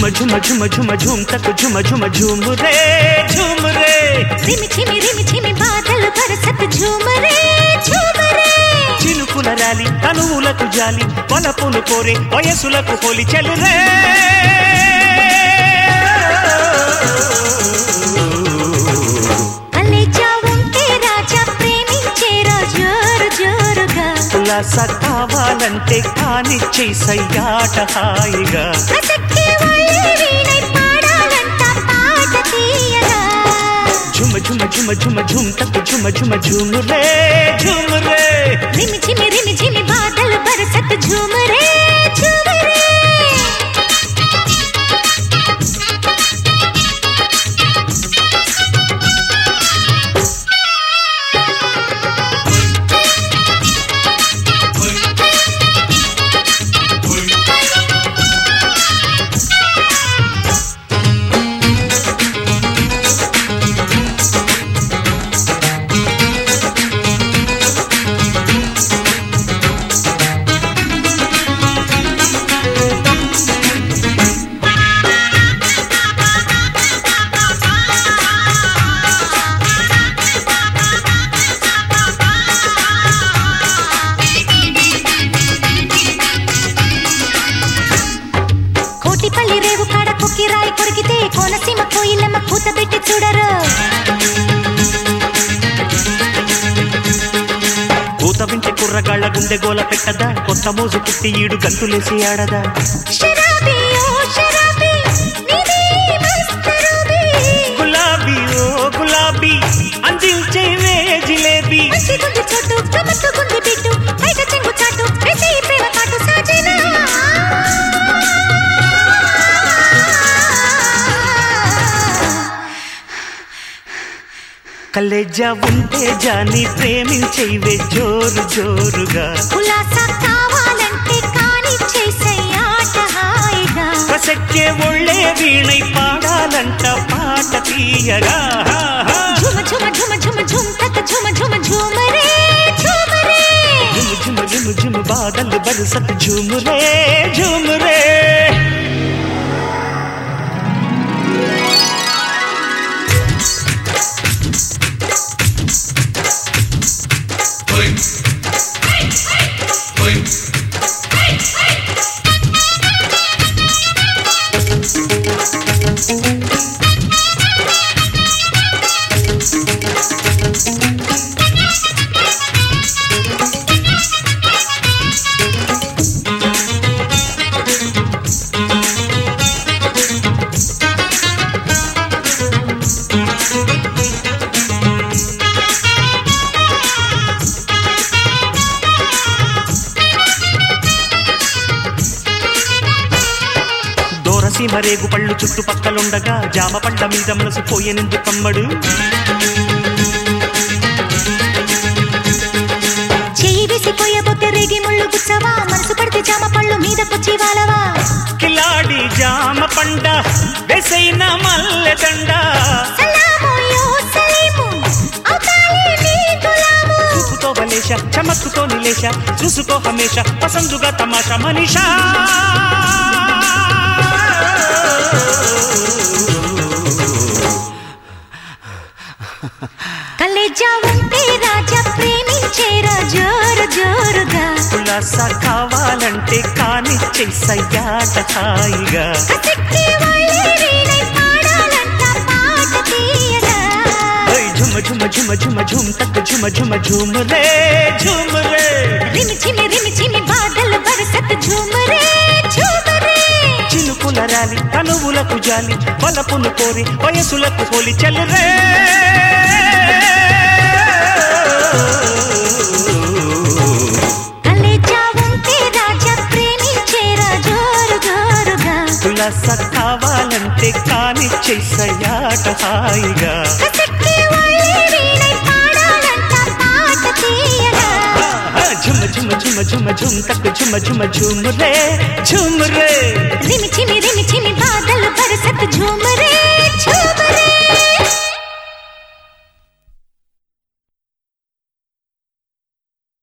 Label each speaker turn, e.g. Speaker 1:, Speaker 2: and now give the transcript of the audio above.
Speaker 1: ఝుమ ఝుమ ఝుమ ఝుమ్ తకు ఝుమ ఝుమ ఝుమ్ రే ఝుమ్ రే
Speaker 2: రిమి చిమి రిమి చిమి బాధలు పరసత్ ఝూమరే ఝూమరే
Speaker 1: చినుకుల రాలి తనువులకు జాలి వలపును కోరే వయసులకు హోలి చెలురే
Speaker 2: కలేజా ఉంటే రాజా ప్రేమించేరా జోరు జోరుగా
Speaker 1: ఉల్లాస కావాలంటే కానిచ్చే సయ్యాట హాయిగా
Speaker 2: ప్రసక్తి వాళ్ళే వీణై పాడాలంట పాట తీయగా
Speaker 1: ఝుమ ఝుమ ఝుమ ఝుమ ఝుమ్ తకు ఝుమ ఝుమ ఝుమ్ రే ఝుమ్ రే
Speaker 2: రిమి చిమి రిమి చిమి బాధలు పరసత్ ఝూమరే ఝూమరే కోటిపల్లి రేవు కాడ కుక్కి రాయి కొరికితే కోనసీమ కోయిలమ్మ కూత పెట్టి చూడరు
Speaker 1: కూత వింటే కుర్రగాళ్ళ గుండె గోల పెట్టదా కొత్త మోజు పుట్టి ఈడు గంతులేసి ఆడదా
Speaker 2: శరాబీ ఓ శరాబీ నీది మస్త్ రూబీ
Speaker 1: గులాబీ ఓ గులాబీ అందించేవే జిలేబీ
Speaker 2: మంచిగుంది చోటు గమ్మత్తుగుంది బిట్టు బయట చెంగు చాటు వేసి ప్రేమ కాటు సాజేనా
Speaker 1: కలేజా ఉంటే జాని ప్రేమించేవే జోరు జోరుగా
Speaker 2: ఉల్లాస కావాలంటే కాని చేసయ్యాట హాయిగా
Speaker 1: ప్రసక్కే ఒళ్ళే వీణై పాడాలంట పాట తీయగా హా, హా.
Speaker 2: ఝుమ ఝుమ ఝుమ ఝుమ ఝుమ తక ఝుమ ఝుమ ఝుమరే ఝుమరే
Speaker 1: ఝుము ఝుము ఝుము ఝుము బాదలు బరుసత్ ఝుమురే ఝుమురే దోరసీమ రేగు పళ్ళు చుట్టుపక్కలుండగా జామ పంట మీద మనసు పోయెనెందు కమ్మడు
Speaker 2: చెయ్యి వేసిపోయబోతే రేగి ముళ్ళు గుచ్చవా మనసు పడితే జామ పళ్ళు మీదకొచ్చి వాలవా
Speaker 1: కిలాడి జామ పండ వెసైన మల్లె దండ
Speaker 2: సలాము యో సలీము అవుతాలే నీ గులాము
Speaker 1: చూపుతో బలేష చమక్కుతో నిలేష చూసుకో హమేష పసందుగా తమాషా మనీషా
Speaker 2: కలేజా ఉంటే రాజా ప్రేమించేరా జోరు జోరుగా
Speaker 1: ఉల్లాస కావాలంటే కానిచ్చే సయ్యాట హాయిగా
Speaker 2: ప్రసక్తి వాళ్ళే వీణై పాడాలంట పాట తీయగా
Speaker 1: ఓయ్ ఝుమ ఝుమ ఝుమ ఝుమ ఝుమ్ తక్ ఝుమ ఝుమ ఝుమ్ రే ఝుమ్ రే
Speaker 2: రిమి చిమి రిమి చిమి బాధలు బరసత్ ఝూమరే ఝూమరే
Speaker 1: చినుకుల రాలి తనువులకు జాలి బలపును కోరి వయసులకు హోలి చెల్లురే
Speaker 2: కలేజా ఉంటే రాజా ప్రేమించేరా జోరు జోరుగా
Speaker 1: ఉల్లాస కావాలంటే కానిచ్చే సయ్యాట హాయిగా
Speaker 2: ప్రసక్తి వాళ్ళే వీణై పాడాలంట పాట తీయగా
Speaker 1: ఝుమ ఝుమ ఝుమ ఝుమ ఝుమ్ తక్ ఝుమ ఝుమ ఝుమ్ రే ఝుమ్ రే
Speaker 2: రిమి చిమి రిమి చిమి బాధలు బరసత్